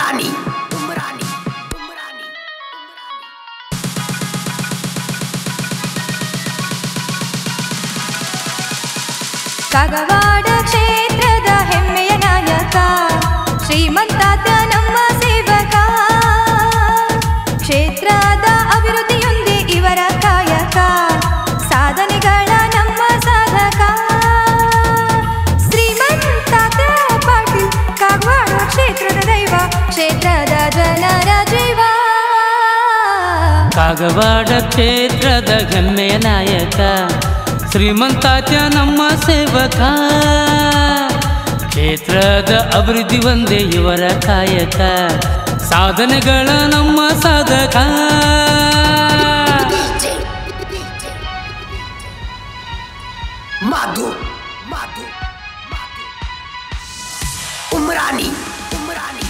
ಉಮ್ರಾನಿ ಉಮ್ರಾನಿ ಉಮ್ರಾನಿ ಕಾಗವಾಡ ಕ್ಷೇತ್ರದ ಹೆಮ್ಮೆಯ ನಾಯಕ ಶ್ರೀಮಂತಾತ ನಮ್ಮ ಸೇವಕ ಕ್ಷೇತ್ರದ ಅಭಿವೃದ್ಧಿಯೊಂದೇ ಇವರ ಕಾಯಕ ಸಾಧನೆಗಳ ನಮ್ಮ ಸಾಧಕ ಶ್ರೀಮಂತಾತ ಪಾಟೀಲ್ ಕಾಗವಾಡ ಕ್ಷೇತ್ರದ ದೈವ ಕ್ಷೇತ್ರದ ಜನರ ಜೀವ ಕಾಗವಾಡ ಕ್ಷೇತ್ರದ ಹೆಮ್ಮೆಯ ನಾಯಕ ಶ್ರೀಮಂತಾತ್ಯ ನಮ್ಮ ಸೇವಕ ಕ್ಷೇತ್ರದ ಅಭಿವೃದ್ಧಿ ಒಂದೇ ಇವರ ಕಾಯಕ ಸಾಧನೆಗಳ ನಮ್ಮ ಸಾಧಕ DJ ಮಧು ಮಧು ಮಧು ಉಮ್ರಾನಿ ಉಮ್ರಾನಿ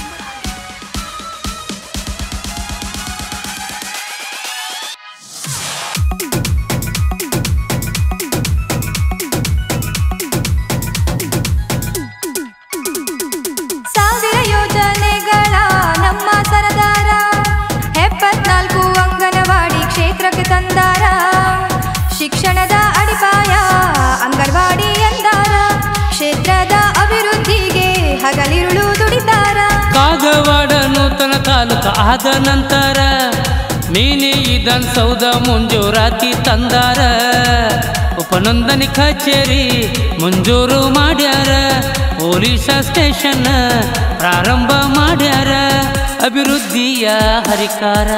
ಸಾವಿರ ಯೋಜನೆಗಳ ನಮ್ಮ ಸರದಾರ ಎಪ್ಪತ್ನಾಲ್ಕು ಅಂಗನವಾಡಿ ಕ್ಷೇತ್ರಕ್ಕೆ ತಂದಾರ ಶಿಕ್ಷಣದ ಅಡಿಪಾಯ ಅಂಗನವಾಡಿ ಎಂದಾರ ಕ್ಷೇತ್ರದ ಅಭಿವೃದ್ಧಿಗೆ ಹಗಲಿರುಳು ದುಡಿತಾರ ಕಾಗವಾಡ ನೂತನ ತಾಲೂಕು ಆದ ನಂತರ ಮಿನಿ ವಿಧಾನಸೌಧ ಮುಂಜೂರಾತಿ ತಂದಾರ ಉಪನೋಂದಣಿ ಕಚೇರಿ ಮುಂಜೂರು ಮಾಡ್ಯಾರ ಪೊಲೀಸ್ ಸ್ಟೇಷನ್ ಪ್ರಾರಂಭ ಮಾಡ್ಯಾರ ಅಭಿವೃದ್ಧಿಯ ಹರಿಕಾರ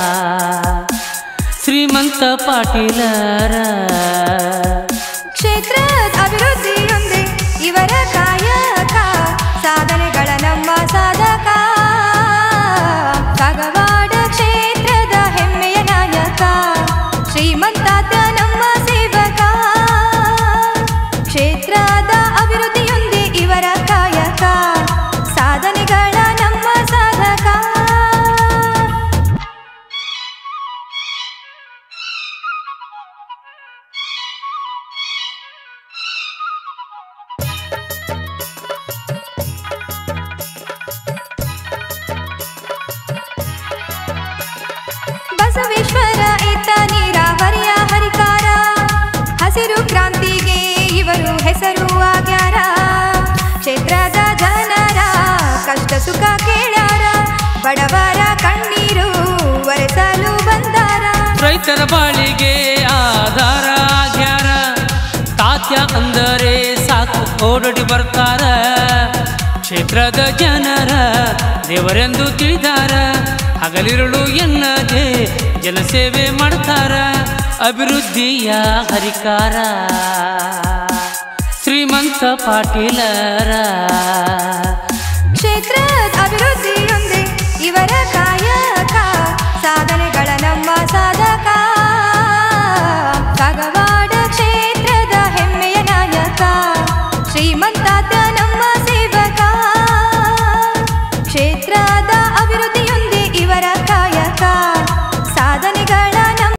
ಶ್ರೀಮಂತ ಪಾಟೀಲರ ಕ್ಷೇತ್ರದ ಅಭಿವೃದ್ಧಿಯೊಂದೇ ಇವರ ಕಾಯಕ ಸಾಧನೆಗಳ ನಮ್ಮ ಸಾಧಕ ಕಾಗವಾಡ ಕ್ಷೇತ್ರದ ಹೆಮ್ಮೆಯ ನಾಯಕ ಶ್ರೀಮಂತಾತ ನಮ್ಮ ಸೇವಕ ಕ್ಷೇತ್ರದ ಅಭಿವೃದ್ಧಿಯೊಂದೇ ಇವರ ಕಾಯಕ ಸಾಧನೆಗಳ ನಮ್ಮ ಸಾಧಕ ಬಸವೇಶ್ವರ ಇತ್ತ ನೀರಾವರಿಯ ಹರಿಕಾರ ಹಸಿರು ಕ್ರಾಂತಿಗೆ ಇವರು ಹೆಸರು ಆಗ್ಯಾರ ಕ್ಷೇತ್ರದ ಜನರ ಕಷ್ಟ ಸುಖ ಕೇಳ್ಯಾರ ಬಡವರ ಕಣ್ಣೀರು ಒರೆಸಲು ಬಂದಾರ ರೈತರ ಬಾಳಿಗೆ ಆಧಾರ ಆಗ್ಯಾರ ತಾತ್ಯ ಅಂದರೆ ಸಾಕು ಓಡೋಡಿ ಬರ್ತಾರ ಕ್ಷೇತ್ರದ ಜನರ ದೇವರೆಂದು ತಿಳಿದಾರ ಹಗಲಿರುಳು ಎನ್ನದೆ ಜನಸೇವೆ ಮಾಡ್ತಾರ ಅಭಿವೃದ್ಧಿಯ ಹರಿಕಾರ ಶ್ರೀಮಂತ ಪಾಟೀಲರ ಕ್ಷೇತ್ರದ ಅಭಿವೃದ್ಧಿಯೊಂದೇ ಇವರ ಕಾಯಕ ಸಾಧನೆಗಳ ನಮ್ಮ ಸಾಧಕ ಕಾಗವಾಡ ಕ್ಷೇತ್ರದ ಹೆಮ್ಮೆಯ ನಾಯಕ ಶ್ರೀಮಂತಾತ